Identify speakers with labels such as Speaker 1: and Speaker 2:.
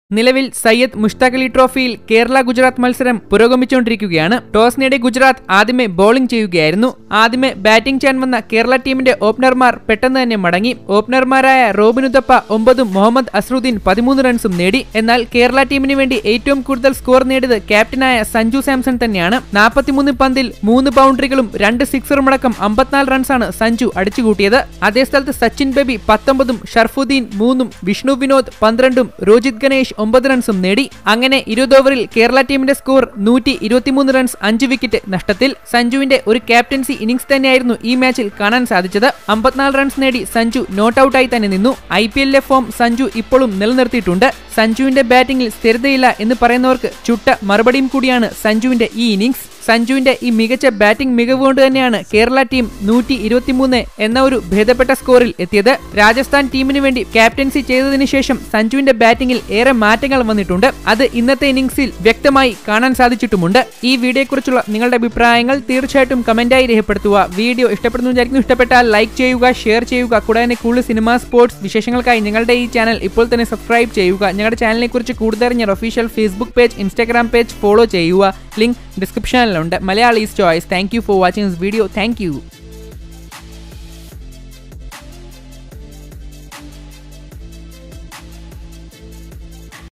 Speaker 1: നിലവിൽ സയ്യദ് മുഷ്താഖ് അലി ട്രോഫിയിൽ കേരള ഗുജറാത്ത് മത്സരം പുരോഗമിച്ചുകൊണ്ടിരിക്കുകയാണ് ടോസ് നേടിയ ഗുജറാത്ത് ആദ്യമേ ബോളിംഗ് ചെയ്യുകയായിരുന്നു ആദ്യമേ ബാറ്റിംഗ് ചെയ്യാൻ വന്ന കേരള ടീമിന്റെ ഓപ്പണർമാർ പെട്ടെന്ന് തന്നെ മടങ്ങി ഓപ്പണർമാരായ റോബിൻ ഉത്തപ്പ ഒമ്പതും മുഹമ്മദ് അസ്രുദ്ദീൻ പതിമൂന്ന് റൺസും നേടി എന്നാൽ കേരള ടീമിന് വേണ്ടി ഏറ്റവും കൂടുതൽ സ്കോർ നേടിയത് ക്യാപ്റ്റനായ സഞ്ജു സാംസൺ തന്നെയാണ് നാൽപ്പത്തിമൂന്ന് പന്തിൽ മൂന്ന് ബൗണ്ടറികളും രണ്ട് സിക്സറും അടക്കം അമ്പത്തിനാല് റൺസാണ് സഞ്ജു അടിച്ചുകൂട്ടിയത് അതേ സ്ഥലത്ത് സച്ചിൻ ബേബി പത്തൊമ്പതും ഷർഫുദ്ദീൻ മൂന്നും വിഷ്ണു വിനോദ് പന്ത്രണ്ടും രോജിത് ഗണേഷ് ഒമ്പത് റൺസും നേടി അങ്ങനെ ഇരുപത് ഓവറിൽ കേരള ടീമിന്റെ സ്കോർ നൂറ്റി ഇരുപത്തിമൂന്ന് റൺസ് അഞ്ച് വിക്കറ്റ് നഷ്ടത്തിൽ സഞ്ജുവിന്റെ ഒരു ക്യാപ്റ്റൻസി ഇന്നിംഗ്സ് തന്നെയായിരുന്നു ഈ മാച്ചിൽ കാണാൻ സാധിച്ചത് അമ്പത്തിനാല് റൺസ് നേടി സഞ്ജു നോട്ട് ഔട്ടായി തന്നെ നിന്നു ഐ പി എല്ലിലെ ഫോം സഞ്ജു ഇപ്പോഴും നിലനിർത്തിയിട്ടുണ്ട് സഞ്ജുവിന്റെ ബാറ്റിംഗിൽ സ്ഥിരതയില്ല എന്ന് പറയുന്നവർക്ക് ചുട്ട മറുപടിയും കൂടിയാണ് സഞ്ജുവിന്റെ ഈ ഇന്നിംഗ്സ് സഞ്ജുവിന്റെ ഈ മികച്ച ബാറ്റിംഗ് മികവ് കൊണ്ട് തന്നെയാണ് കേരള ടീം നൂറ്റി ഇരുപത്തിമൂന്ന് എന്ന ഒരു ഭേദപ്പെട്ട സ്കോറിൽ എത്തിയത് രാജസ്ഥാൻ ടീമിന് വേണ്ടി ക്യാപ്റ്റൻസി ചെയ്തതിനു ശേഷം സഞ്ജുവിന്റെ ബാറ്റിംഗിൽ ഏറെ മാറ്റങ്ങൾ വന്നിട്ടുണ്ട് അത് ഇന്നത്തെ ഇന്നിംഗ്സിൽ വ്യക്തമായി കാണാൻ സാധിച്ചിട്ടുമുണ്ട് ഈ വീഡിയോയെക്കുറിച്ചുള്ള നിങ്ങളുടെ അഭിപ്രായങ്ങൾ തീർച്ചയായിട്ടും കമന്റായി രേഖപ്പെടുത്തുക വീഡിയോ ഇഷ്ടപ്പെടുന്നു വിചാരിക്കുന്നു ഇഷ്ടപ്പെട്ടാൽ ലൈക്ക് ചെയ്യുക ഷെയർ ചെയ്യുക കൂടാതെ കൂടുതൽ സിനിമ സ്പോർട്സ് വിശേഷങ്ങൾക്കായി ഞങ്ങളുടെ ഈ ചാനൽ ഇപ്പോൾ തന്നെ സബ്സ്ക്രൈബ് ചെയ്യുക ഞങ്ങളുടെ ചാനലിനെ കുറിച്ച് കൂടുതലറിഞ്ഞ official Facebook page Instagram page follow ചെയ്യുക ലിങ്ക് ഡിസ്ക്രിപ്ഷനിലുണ്ട് Malayalees choice thank you for watching this video thank U